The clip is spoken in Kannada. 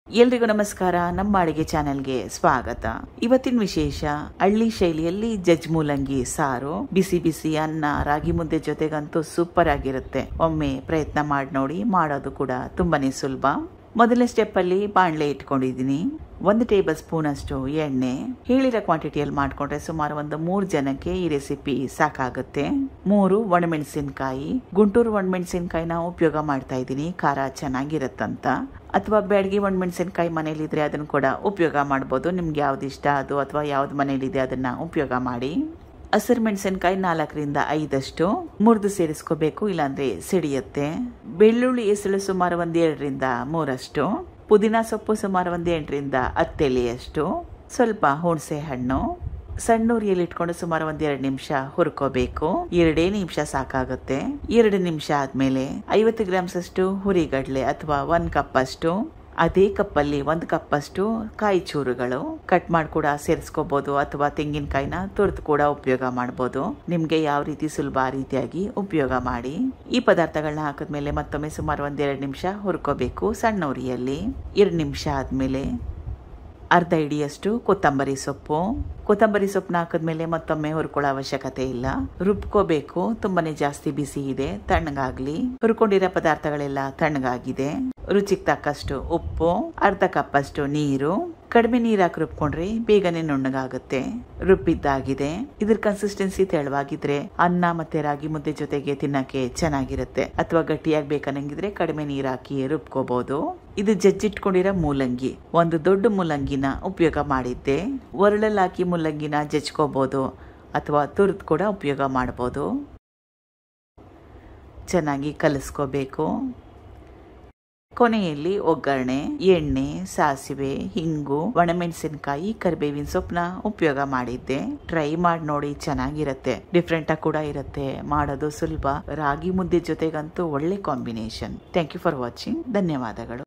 ಎಲ್ರಿಗೂ ನಮಸ್ಕಾರ ನಮ್ಮ ಅಡಿಗೆ ಚಾನೆಲ್ಗೆ ಸ್ವಾಗತ ಇವತ್ತಿನ ವಿಶೇಷ ಹಳ್ಳಿ ಶೈಲಿಯಲ್ಲಿ ಜಜ್ ಮೂಲಂಗಿ ಸಾರು ಬಿಸಿ ಬಿಸಿ ಅನ್ನ ರಾಗಿ ಮುದ್ದೆ ಜೊತೆಗಂತೂ ಸೂಪರ್ ಆಗಿರುತ್ತೆ ಒಮ್ಮೆ ಪ್ರಯತ್ನ ಮಾಡಿ ನೋಡಿ ಮಾಡೋದು ಕೂಡ ತುಂಬಾನೇ ಸುಲಭ ಮೊದಲನೇ ಸ್ಟೆಪ್ ಅಲ್ಲಿ ಬಾಣಲೆ ಇಟ್ಕೊಂಡಿದ್ದೀನಿ ಒಂದು ಟೇಬಲ್ ಸ್ಪೂನ್ ಅಷ್ಟು ಎಣ್ಣೆ ಹೇಳಿರೋ ಕ್ವಾಂಟಿಟಿಯಲ್ಲಿ ಮಾಡ್ಕೊಂಡ್ರೆ ಸುಮಾರು ಒಂದು ಮೂರು ಜನಕ್ಕೆ ಈ ರೆಸಿಪಿ ಸಾಕಾಗುತ್ತೆ ಮೂರು ಒಣಮೆಣಸಿನಕಾಯಿ ಗುಂಟೂರು ಒಣಮೆಣಸಿನಕಾಯಿನ ಉಪಯೋಗ ಮಾಡ್ತಾ ಇದ್ದೀನಿ ಖಾರ ಚೆನ್ನಾಗಿರತ್ತಂತ ಅಥವಾ ಬ್ಯಾಡಗಿ ಒಣಮೆಣಸಿನಕಾಯಿ ಮನೇಲಿದ್ರೆ ಅದನ್ನು ಕೂಡ ಉಪಯೋಗ ಮಾಡ್ಬೋದು ನಿಮ್ಗೆ ಯಾವ್ದು ಇಷ್ಟ ಅದು ಅಥವಾ ಯಾವ್ದು ಮನೇಲಿದೆ ಅದನ್ನ ಉಪಯೋಗ ಮಾಡಿ ಹಸಿರು ಮೆಣಸಿನಕಾಯಿ ನಾಲ್ಕರಿಂದ ಐದಷ್ಟು ಮುರಿದು ಸೇರಿಸ್ಕೋಬೇಕು ಇಲ್ಲಾಂದ್ರೆ ಸಿಡಿಯುತ್ತೆ ಬೆಳ್ಳುಳ್ಳಿ ಎಸಳು ಸುಮಾರು ಒಂದ್ ಎರಡರಿಂದ ಮೂರಷ್ಟು ಪುದೀನ ಸೊಪ್ಪು ಸುಮಾರು ಒಂದ್ ಎಂಟರಿಂದ ಹತ್ತು ಎಲೆಯಷ್ಟು ಸ್ವಲ್ಪ ಹುಣಸೆ ಹಣ್ಣು ಸಣ್ಣ ಉರಿಯಲ್ಲಿ ಇಟ್ಕೊಂಡು ಸುಮಾರು ಒಂದ್ ಎರಡು ನಿಮಿಷ ಹುರ್ಕೋಬೇಕು ಎರಡೇ ನಿಮಿಷ ಸಾಕಾಗುತ್ತೆ ಎರಡು ನಿಮಿಷ ಆದ್ಮೇಲೆ ಐವತ್ತು ಗ್ರಾಮ್ಸ್ ಅಷ್ಟು ಹುರಿಗಡ್ಲೆ ಅಥವಾ ಒಂದ್ ಕಪ್ ಅಷ್ಟು ಅದೇ ಕಪ್ಪಲ್ಲಿ ಒಂದು ಕಪ್ ಅಷ್ಟು ಕಾಯಿ ಚೂರುಗಳು ಕಟ್ ಮಾಡಿ ಕೂಡ ಸೇರಿಸ್ಕೋಬಹುದು ಅಥವಾ ತೆಂಗಿನಕಾಯಿನ ತುರ್ದು ಕೂಡ ಉಪಯೋಗ ಮಾಡಬಹುದು ನಿಮ್ಗೆ ಯಾವ ರೀತಿ ಸುಲಭ ಆ ರೀತಿಯಾಗಿ ಉಪಯೋಗ ಮಾಡಿ ಈ ಪದಾರ್ಥಗಳನ್ನ ಹಾಕಿದ್ಮೇಲೆ ಮತ್ತೊಮ್ಮೆ ಸುಮಾರು ಒಂದೆರಡು ನಿಮಿಷ ಹುರ್ಕೋಬೇಕು ಸಣ್ಣ ಉರಿಯಲ್ಲಿ ಎರಡು ನಿಮಿಷ ಆದ್ಮೇಲೆ ಅರ್ಧ ಇಡಿಯಷ್ಟು ಕೊತ್ತಂಬರಿ ಸೊಪ್ಪು ಕೊತ್ತಂಬರಿ ಸೊಪ್ಪನ್ನ ಹಾಕಿದ್ಮೇಲೆ ಮತ್ತೊಮ್ಮೆ ಹುರ್ಕೊಳ್ಳೋ ಅವಶ್ಯಕತೆ ಇಲ್ಲ ರುಬ್ಕೋಬೇಕು ತುಂಬಾನೇ ಜಾಸ್ತಿ ಬಿಸಿ ಇದೆ ತಣ್ಣಗಾಗ್ಲಿ ಹುರ್ಕೊಂಡಿರೋ ಪದಾರ್ಥಗಳೆಲ್ಲ ತಣ್ಣಗಾಗಿದೆ ರುಚಿಗೆ ತಕ್ಕಷ್ಟು ಉಪ್ಪು ಅರ್ಧ ಕಪ್ ಅಷ್ಟು ನೀರು ಕಡಿಮೆ ನೀರ್ ಹಾಕಿ ರುಬ್ಕೊಂಡ್ರೆ ಬೇಗನೆ ನುಣ್ಣಗಾಗುತ್ತೆ ರುಬ್ಬಿದ್ದಾಗಿದೆ ಇದ್ರ ಕನ್ಸಿಸ್ಟೆನ್ಸಿ ತೆಳುವಾಗಿದ್ರೆ ಅನ್ನ ಮತ್ತೆ ರಾಗಿ ಮುದ್ದೆ ಜೊತೆಗೆ ತಿನ್ನಕ್ಕೆ ಚೆನ್ನಾಗಿರುತ್ತೆ ಅಥವಾ ಗಟ್ಟಿಯಾಗಿ ಬೇಕನ್ನಂಗಿದ್ರೆ ಕಡಿಮೆ ನೀರ್ ಹಾಕಿ ರುಬ್ಕೋಬಹುದು ಇದು ಜಜ್ಜಿಟ್ಕೊಂಡಿರೋ ಮೂಲಂಗಿ ಒಂದು ದೊಡ್ಡ ಮೂಲಂಗಿನ ಉಪಯೋಗ ಮಾಡಿದ್ದೆ ಒರಳಲ್ಲಿ ಹಾಕಿ ಮೂಲಂಗಿನ ಜಜ್ಕೋಬಹುದು ಅಥವಾ ತುರ್ದು ಕೂಡ ಉಪಯೋಗ ಮಾಡಬಹುದು ಚೆನ್ನಾಗಿ ಕಲಿಸ್ಕೋಬೇಕು ಕೊನೆಯಲ್ಲಿ ಒಗ್ಗರಣೆ ಎಣ್ಣೆ ಸಾಸಿವೆ ಹಿಂಗು ಒಣಮೆಣಸಿನಕಾಯಿ ಕರಿಬೇವಿನ ಸೊಪ್ಪನ್ನ ಉಪಯೋಗ ಮಾಡಿದ್ದೆ ಟ್ರೈ ಮಾಡಿ ನೋಡಿ ಚೆನ್ನಾಗಿರತ್ತೆ ಡಿಫ್ರೆಂಟ್ ಆಗಿ ಕೂಡ ಇರುತ್ತೆ ಮಾಡೋದು ಸುಲಭ ರಾಗಿ ಮುದ್ದೆ ಜೊತೆಗಂತೂ ಒಳ್ಳೆ combination thank you for watching ಧನ್ಯವಾದಗಳು